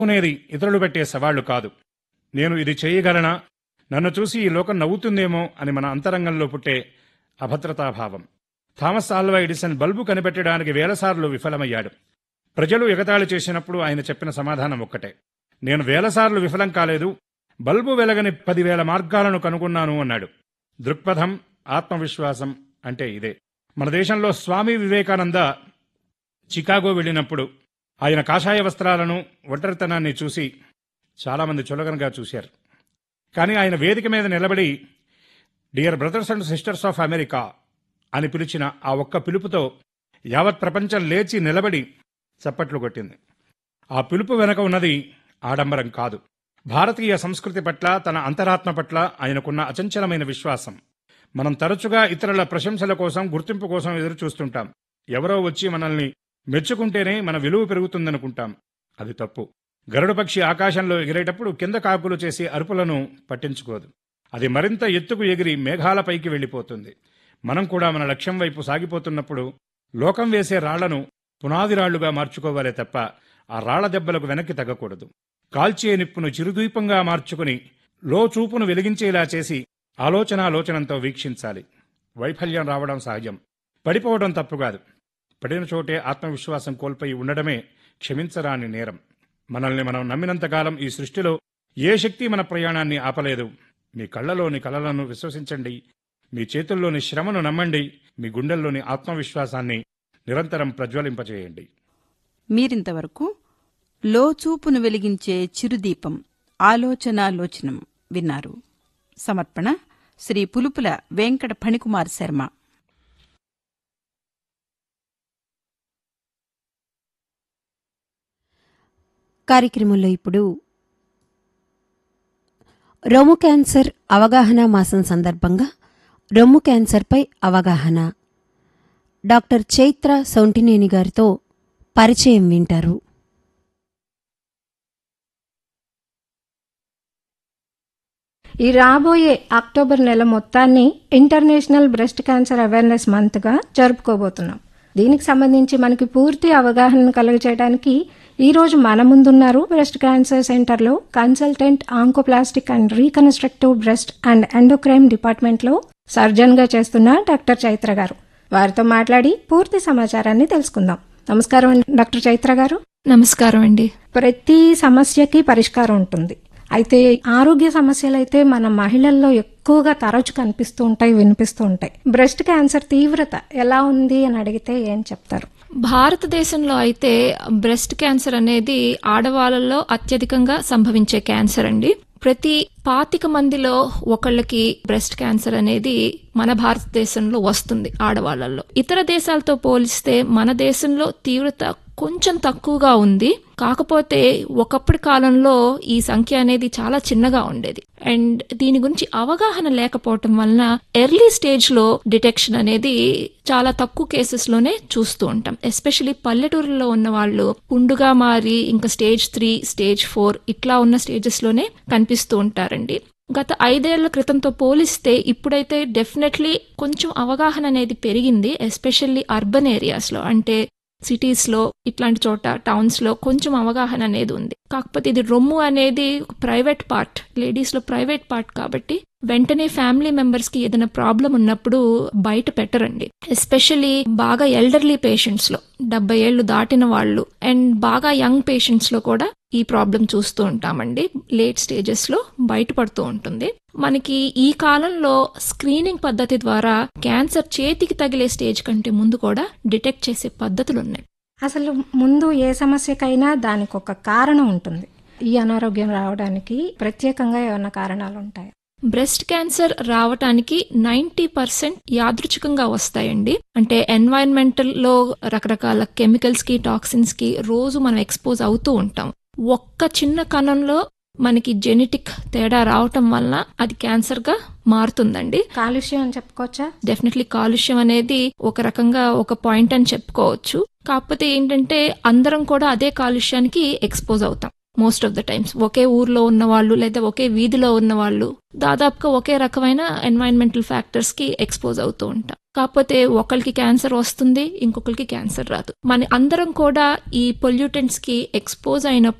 అనుకునేది ఇతరులు పెట్టే సవాళ్లు కాదు నేను ఇది చేయగలనా నన్ను చూసి ఈ లోకం నవ్వుతుందేమో అని మన అంతరంగంలో పుట్టే అభద్రతాభావం థామస్ ఆల్వా ఎడిసన్ బల్బు కనిపెట్టడానికి వేలసార్లు విఫలమయ్యాడు ప్రజలు ఎగతాళి చేసినప్పుడు ఆయన చెప్పిన సమాధానం ఒక్కటే నేను వేలసార్లు విఫలం కాలేదు బల్బు వెలగని పదివేల మార్గాలను కనుగొన్నాను అన్నాడు దృక్పథం ఆత్మవిశ్వాసం అంటే ఇదే మన దేశంలో స్వామి వివేకానంద చికాగో వెళ్ళినప్పుడు ఆయన కాషాయ వస్త్రాలను ఒంటరితనాన్ని చూసి చాలామంది చులకనగా చూశారు కానీ ఆయన వేదిక మీద నిలబడి dear brothers and sisters of America అని పిలిచిన ఆ ఒక్క పిలుపుతో యావత్ ప్రపంచం లేచి నిలబడి చప్పట్లు కొట్టింది ఆ పిలుపు వెనక ఉన్నది ఆడంబరం కాదు భారతీయ సంస్కృతి పట్ల తన అంతరాత్మ పట్ల ఆయనకున్న అచంచలమైన విశ్వాసం మనం తరచుగా ఇతరుల ప్రశంసల కోసం గుర్తింపు కోసం ఎదురు చూస్తుంటాం ఎవరో వచ్చి మనల్ని మెచ్చుకుంటేనే మన విలువ పెరుగుతుందనుకుంటాం అది తప్పు గరుడ పక్షి ఆకాశంలో ఎగిరేటప్పుడు కింద కాకులు చేసే అరుపులను పట్టించుకోదు అది మరింత ఎత్తుకు ఎగిరి మేఘాలపైకి వెళ్ళిపోతుంది మనం కూడా మన లక్ష్యం వైపు సాగిపోతున్నప్పుడు లోకం వేసే రాళ్లను పునాది రాళ్లుగా మార్చుకోవాలే తప్ప ఆ రాళ్ల దెబ్బలకు వెనక్కి తగ్గకూడదు కాల్చే నిప్పును చిరుదీపంగా మార్చుకుని లో చూపును వెలిగించేలా చేసి ఆలోచనాలోచనంతో వీక్షించాలి వైఫల్యం రావడం సహజం పడిపోవడం తప్పు కాదు పడిన చోటే ఆత్మవిశ్వాసం కోల్పోయి ఉండడమే క్షమించరాని నేరం మనల్ని మనం నమ్మినంతకాలం ఈ సృష్టిలో ఏ శక్తి మన ప్రయాణాన్ని ఆపలేదు మీ కళ్ళలోని కలలను విశ్వసించండి మీ చేతుల్లోని శ్రమను నమ్మండి మీ గుండెల్లోని ఆత్మవిశ్వాసాన్ని నిరంతరం ప్రజ్వలింపచేయండి మీరింతవరకు లోచూపును వెలిగించే చిరుదీపం ఆలోచనాలోచనం విన్నారు సమర్పణ శ్రీ పులుపుల వెంకట ఫణికుమార్ శర్మ కార్యక్రమంలో ఇప్పుడు రొమ్ము క్యాన్సర్ అవగాహన మాసం సందర్భంగా రొమ్ము క్యాన్సర్పై అవగాహన డాక్టర్ చైత్ర సౌంటినేని గారితో పరిచయం వింటారు ఈ రాబోయే అక్టోబర్ నెల మొత్తాన్ని ఇంటర్నేషనల్ బ్రెస్ట్ క్యాన్సర్ అవేర్నెస్ మంత్గా జరుపుకోబోతున్నాం దీనికి సంబంధించి మనకి పూర్తి అవగాహన కలుగజేయడానికి ఈ రోజు మన ముందున్నారు బ్రెస్ట్ క్యాన్సర్ సెంటర్లో consultant oncoplastic and reconstructive breast and endocrine డిపార్ట్మెంట్లో సర్జన్గా చేస్తున్న డాక్టర్ చైత్ర గారు వారితో మాట్లాడి పూర్తి సమాచారాన్ని తెలుసుకుందాం నమస్కారం అండి డాక్టర్ చైత్ర గారు నమస్కారం అండి ప్రతి సమస్యకి పరిష్కారం ఉంటుంది అయితే ఆరోగ్య సమస్యలు అయితే మన మహిళల్లో ఎక్కువగా తరచు కనిపిస్తూ ఉంటాయి వినిపిస్తూ ఉంటాయి బ్రెస్ట్ క్యాన్సర్ తీవ్రత ఎలా ఉంది అని అడిగితే ఏం చెప్తారు భారతదేశంలో అయితే బ్రెస్ట్ క్యాన్సర్ అనేది ఆడవాళ్ళలో అత్యధికంగా సంభవించే క్యాన్సర్ అండి ప్రతి పాతిక మందిలో ఒకళ్ళకి బ్రెస్ట్ క్యాన్సర్ అనేది మన భారతదేశంలో వస్తుంది ఆడవాళ్ళల్లో ఇతర దేశాలతో పోలిస్తే మన దేశంలో తీవ్రత కొంచెం తక్కువగా ఉంది కాకపోతే ఒకప్పటి కాలంలో ఈ సంఖ్య అనేది చాలా చిన్నగా ఉండేది అండ్ దీని గురించి అవగాహన లేకపోవటం వలన ఎర్లీ స్టేజ్ లో డిటెక్షన్ అనేది చాలా తక్కువ కేసెస్ లోనే చూస్తూ ఉంటాం ఎస్పెషలీ పల్లెటూరులో ఉన్న వాళ్ళు పుండుగా మారి ఇంకా స్టేజ్ త్రీ స్టేజ్ ఫోర్ ఇట్లా ఉన్న స్టేజెస్ లోనే కనిపిస్తూ ఉంటారండి గత ఐదేళ్ల క్రితంతో పోలిస్తే ఇప్పుడైతే డెఫినెట్లీ కొంచెం అవగాహన అనేది పెరిగింది ఎస్పెషల్లీ అర్బన్ ఏరియాస్ లో అంటే సిటీస్ లో ఇట్లాంటి చోట టౌన్స్ లో కొంచెం అవగాహన అనేది ఉంది కాకపోతే ఇది రొమ్ము అనేది ప్రైవేట్ పార్ట్ లేడీస్ లో ప్రైవేట్ పార్ట్ కాబట్టి వెంటనే ఫ్యామిలీ మెంబర్స్ కి ఏదైనా ప్రాబ్లం ఉన్నప్పుడు బయట పెట్టరండి ఎస్పెషలీ బాగా ఎల్డర్లీ పేషెంట్స్ లో డెబ్బై ఏళ్లు దాటిన వాళ్ళు అండ్ బాగా యంగ్ పేషెంట్స్ లో కూడా ఈ ప్రాబ్లం చూస్తూ ఉంటామండి లేట్ స్టేజెస్ లో బయటపడుతూ ఉంటుంది మనకి ఈ కాలంలో స్క్రీనింగ్ పద్ధతి ద్వారా క్యాన్సర్ చేతికి తగిలే స్టేజ్ కంటే ముందు కూడా డిటెక్ట్ చేసే పద్ధతులు ఉన్నాయి అసలు ముందు ఏ సమస్యకైనా దానికి ఒక కారణం ఉంటుంది ఈ అనారోగ్యం రావడానికి ప్రత్యేకంగా ఏమైనా కారణాలు ఉంటాయి బ్రెస్ట్ క్యాన్సర్ రావటానికి నైంటీ పర్సెంట్ యాదృచ్ఛికంగా వస్తాయండి అంటే ఎన్వైరన్మెంటల్ లో రకరకాల కెమికల్స్ కి టాక్సిన్స్ కి రోజు మనం ఎక్స్పోజ్ అవుతూ ఉంటాం ఒక్క చిన్న కణంలో మనకి జెనెటిక్ తేడా రావటం వలన అది క్యాన్సర్ గా మారుతుందండి కాలుష్యం అని చెప్పుకోవచ్చా డెఫినెట్లీ కాలుష్యం అనేది ఒక రకంగా ఒక పాయింట్ అని చెప్పుకోవచ్చు కాకపోతే ఏంటంటే అందరం కూడా అదే కాలుష్యానికి ఎక్స్పోజ్ అవుతాం మోస్ట్ ఆఫ్ ద టైమ్స్ ఒకే ఊర్లో ఉన్న వాళ్ళు లేదా ఒకే వీధిలో ఉన్న వాళ్ళు దాదాపుగా ఒకే రకమైన ఎన్వైరన్మెంటల్ ఫ్యాక్టర్స్ కి ఎక్స్పోజ్ అవుతూ ఉంటాం కాకపోతే ఒకరికి క్యాన్సర్ వస్తుంది ఇంకొకరికి క్యాన్సర్ రాదు మన అందరం కూడా ఈ పొల్యూటెంట్స్ కి ఎక్స్పోజ్ అయినప్పుడు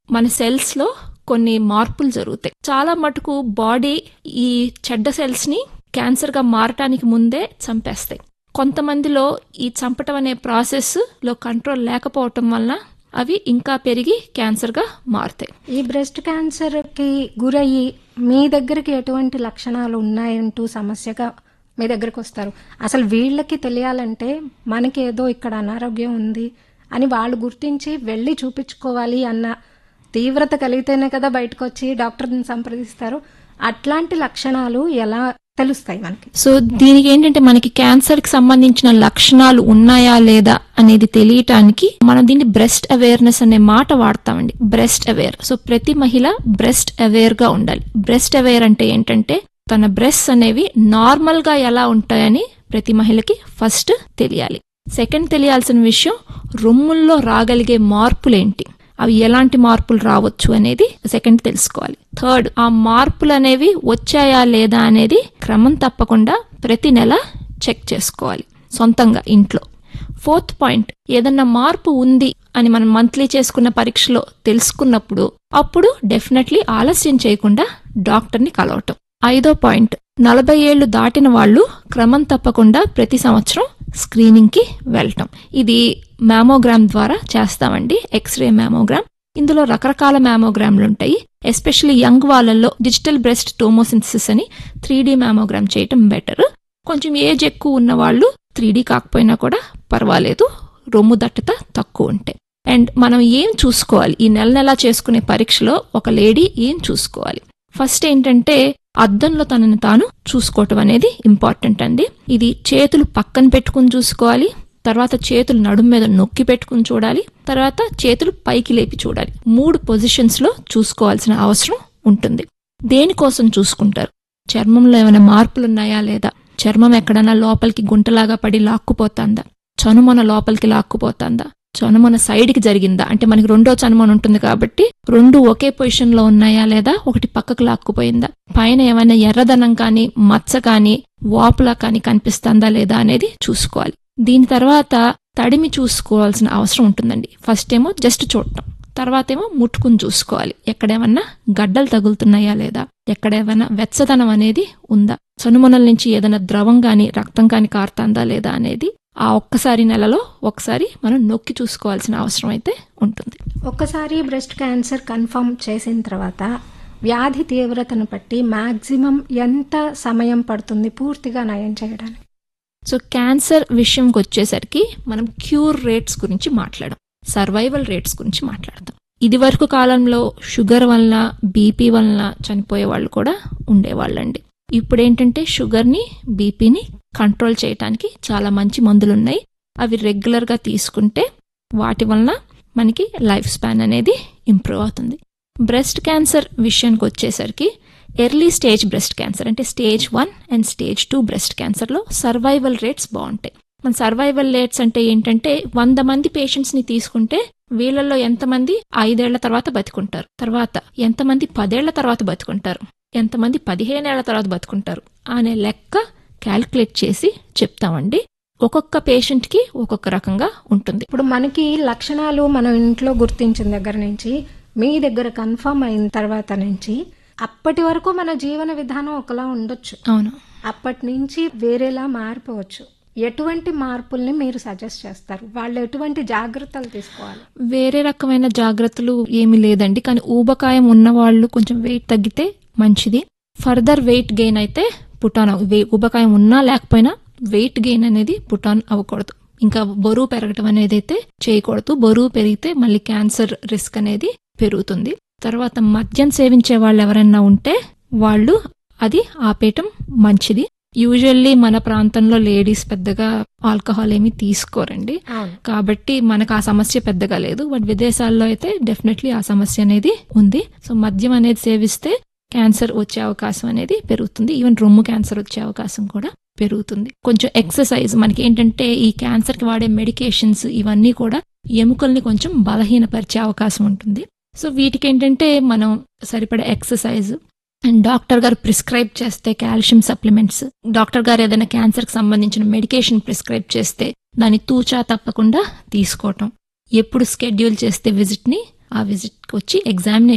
మన సెల్స్ లో కొన్ని మార్పులు జరుగుతాయి చాలా మటుకు బాడీ ఈ చెడ్డ సెల్స్ ని క్యాన్సర్ గా మారటానికి ముందే చంపేస్తాయి కొంతమందిలో ఈ చంపటం అనే ప్రాసెస్ లో కంట్రోల్ లేకపోవటం వలన అవి ఇంకా పెరిగి క్యాన్సర్ గా మారుతాయి ఈ బ్రెస్ట్ క్యాన్సర్ కి గురయ్యి మీ దగ్గరికి ఎటువంటి లక్షణాలు ఉన్నాయంటూ సమస్యగా మీ దగ్గరికి వస్తారు అసలు వీళ్ళకి తెలియాలంటే మనకి ఏదో ఇక్కడ అనారోగ్యం ఉంది అని వాళ్ళు గుర్తించి వెళ్ళి చూపించుకోవాలి అన్న తీవ్రత కలిగితేనే కదా బయటకు వచ్చి డాక్టర్ని సంప్రదిస్తారు అట్లాంటి లక్షణాలు ఎలా తెలుస్తాయి మనకి సో దీనికి ఏంటంటే మనకి క్యాన్సర్ కి సంబంధించిన లక్షణాలు ఉన్నాయా లేదా అనేది తెలియటానికి మనం దీన్ని బ్రెస్ట్ అవేర్నెస్ అనే మాట వాడతామండి బ్రెస్ట్ అవేర్ సో ప్రతి మహిళ బ్రెస్ట్ అవేర్ గా ఉండాలి బ్రెస్ట్ అవేర్ అంటే ఏంటంటే తన బ్రెస్ట్ అనేవి నార్మల్ గా ఎలా ఉంటాయని ప్రతి మహిళకి ఫస్ట్ తెలియాలి సెకండ్ తెలియాల్సిన విషయం రొమ్ముల్లో రాగలిగే మార్పులేంటి అవి ఎలాంటి మార్పులు రావచ్చు అనేది సెకండ్ తెలుసుకోవాలి థర్డ్ ఆ మార్పులు అనేవి వచ్చాయా లేదా అనేది క్రమం తప్పకుండా ప్రతి నెల చెక్ చేసుకోవాలి సొంతంగా ఇంట్లో ఫోర్త్ పాయింట్ ఏదన్నా మార్పు ఉంది అని మనం మంత్లీ చేసుకున్న పరీక్షలో తెలుసుకున్నప్పుడు అప్పుడు డెఫినెట్లీ ఆలస్యం చేయకుండా డాక్టర్ని కలవటం ఐదో పాయింట్ నలభై ఏళ్లు దాటిన వాళ్ళు క్రమం తప్పకుండా ప్రతి సంవత్సరం స్క్రీనింగ్ కి వెళ్ళటం ఇది మ్యామోగ్రామ్ ద్వారా చేస్తామండి ఎక్స్రే మ్యామోగ్రామ్ ఇందులో రకరకాల మ్యామోగ్రామ్లు ఉంటాయి ఎస్పెషల్లీ యంగ్ వాళ్ళల్లో డిజిటల్ బ్రెస్ట్ టోమోసిన్సిస్ అని త్రీ డి మ్యామోగ్రామ్ చేయటం బెటర్ కొంచెం ఏజ్ ఎక్కువ ఉన్న వాళ్ళు త్రీ డి కాకపోయినా కూడా పర్వాలేదు రొమ్ము దట్టత తక్కువ ఉంటాయి అండ్ మనం ఏం చూసుకోవాలి ఈ నెల నెలా చేసుకునే పరీక్షలో ఒక లేడీ ఏం చూసుకోవాలి ఫస్ట్ ఏంటంటే అద్దంలో తనని తాను చూసుకోవటం అనేది ఇంపార్టెంట్ అండి ఇది చేతులు పక్కన పెట్టుకుని చూసుకోవాలి తర్వాత చేతులు నడుము మీద నొక్కి పెట్టుకుని చూడాలి తర్వాత చేతులు పైకి లేపి చూడాలి మూడు పొజిషన్స్ లో చూసుకోవాల్సిన అవసరం ఉంటుంది దేనికోసం చూసుకుంటారు చర్మంలో ఏమైనా మార్పులు ఉన్నాయా లేదా చర్మం ఎక్కడన్నా లోపలికి గుంటలాగా పడి లాక్కుపోతుందా చనుమొన లోపలికి లాక్కుపోతుందా చనుమొన సైడ్కి జరిగిందా అంటే మనకి రెండో చనుమొన ఉంటుంది కాబట్టి రెండు ఒకే పొజిషన్ లో ఉన్నాయా లేదా ఒకటి పక్కకు లాక్కుపోయిందా పైన ఏమైనా ఎర్రదనం కానీ మచ్చ కానీ వాపులా కానీ కనిపిస్తుందా లేదా అనేది చూసుకోవాలి దీని తర్వాత తడిమి చూసుకోవాల్సిన అవసరం ఉంటుందండి ఫస్ట్ ఏమో జస్ట్ చూడటం తర్వాత ఏమో ముట్టుకుని చూసుకోవాలి ఎక్కడేమన్నా గడ్డలు తగులుతున్నాయా లేదా ఎక్కడేమైనా వెచ్చదనం అనేది ఉందా చనుమొనల నుంచి ఏదైనా ద్రవం కానీ రక్తం కానీ కారుతుందా లేదా అనేది ఆ ఒక్కసారి నెలలో ఒకసారి మనం నొక్కి చూసుకోవాల్సిన అవసరం అయితే ఉంటుంది ఒక్కసారి బ్రెస్ట్ క్యాన్సర్ కన్ఫర్మ్ చేసిన తర్వాత వ్యాధి తీవ్రతను బట్టి మాక్సిమం ఎంత సమయం పడుతుంది పూర్తిగా నయం చేయడానికి సో క్యాన్సర్ విషయంకి వచ్చేసరికి మనం క్యూర్ రేట్స్ గురించి మాట్లాడడం సర్వైవల్ రేట్స్ గురించి మాట్లాడతాం ఇది వరకు కాలంలో షుగర్ వలన బీపీ వలన చనిపోయే వాళ్ళు కూడా ఉండేవాళ్ళండి ఇప్పుడు ఏంటంటే షుగర్ని బీపీని కంట్రోల్ చేయడానికి చాలా మంచి మందులు ఉన్నాయి అవి రెగ్యులర్గా తీసుకుంటే వాటి వలన మనకి లైఫ్ స్పాన్ అనేది ఇంప్రూవ్ అవుతుంది బ్రెస్ట్ క్యాన్సర్ విషయానికి వచ్చేసరికి ఎర్లీ స్టేజ్ బ్రెస్ట్ క్యాన్సర్ అంటే stage one and stage two breast క్యాన్సర్లో సర్వైవల్ రేట్స్ బాగుంటాయి మన సర్వైవల్ రేట్స్ అంటే ఏంటంటే వంద మంది పేషెంట్స్ ని తీసుకుంటే వీళ్ళల్లో ఎంతమంది ఐదేళ్ల తర్వాత బతుకుంటారు తర్వాత ఎంతమంది పదేళ్ల తర్వాత బతుకుంటారు ఎంతమంది పదిహేనేళ్ల తర్వాత బతుకుంటారు అనే లెక్క క్యాల్కులేట్ చేసి చెప్తామండి ఒక్కొక్క పేషెంట్ కి ఒక్కొక్క రకంగా ఉంటుంది ఇప్పుడు మనకి లక్షణాలు మనం ఇంట్లో గుర్తించిన దగ్గర నుంచి మీ దగ్గర కన్ఫర్మ్ అయిన తర్వాత నుంచి అప్పటి వరకు మన జీవన విధానం ఒకలా ఉండొచ్చు అవును అప్పటి నుంచి వేరేలా మారిపోవచ్చు ఎటువంటి మార్పుల్ని మీరు సజెస్ట్ చేస్తారు వాళ్ళు ఎటువంటి జాగ్రత్తలు తీసుకోవాలి వేరే రకమైన జాగ్రత్తలు ఏమీ లేదండి కానీ ఊబకాయం ఉన్న వాళ్ళు కొంచెం వెయిట్ తగ్గితే మంచిది ఫర్దర్ వెయిట్ గెయిన్ అయితే పుటాన్ అవ- వే- ఊబకాయం ఉన్నా లేకపోయినా వెయిట్ గెయిన్ అనేది పుటాన్ అవ్వకూడదు ఇంకా బరువు పెరగటం అనేది అయితే చేయకూడదు బరువు పెరిగితే మళ్ళీ క్యాన్సర్ రిస్క్ అనేది పెరుగుతుంది తర్వాత మద్యం సేవించే వాళ్ళు ఎవరైనా ఉంటే వాళ్ళు అది ఆపేయటం మంచిది యూజువల్లీ మన ప్రాంతంలో లేడీస్ పెద్దగా ఆల్కహాల్ ఏమీ తీసుకోరండి అవును కాబట్టి మనకు ఆ సమస్య పెద్దగా లేదు బట్ విదేశాల్లో అయితే డెఫినెట్లీ ఆ సమస్య అనేది ఉంది సో మద్యం అనేది సేవిస్తే క్యాన్సర్ వచ్చే అవకాశం అనేది పెరుగుతుంది ఈవెన్ రొమ్ము క్యాన్సర్ వచ్చే అవకాశం కూడా పెరుగుతుంది కొంచెం ఎక్సర్సైజ్ మనకి ఏంటంటే ఈ క్యాన్సర్ కి వాడే మెడికేషన్స్ ఇవన్నీ కూడా ఎముకల్ని కొంచెం బలహీనపరిచే అవకాశం ఉంటుంది సో వీటికి ఏంటంటే మనం సరిపడే ఎక్సర్సైజ్ అండ్ డాక్టర్ గారు ప్రిస్క్రైబ్ చేస్తే కాల్షియం సప్లిమెంట్స్ డాక్టర్ గారు ఏదైనా క్యాన్సర్ కి సంబంధించిన మెడికేషన్ ప్రిస్క్రైబ్ చేస్తే దాన్ని తూచా తప్పకుండా తీసుకోవటం ఎప్పుడు స్కెడ్యూల్ చేస్తే విజిట్ ని ఆ విజిట్కి వచ్చి ఎగ్జామినేషన్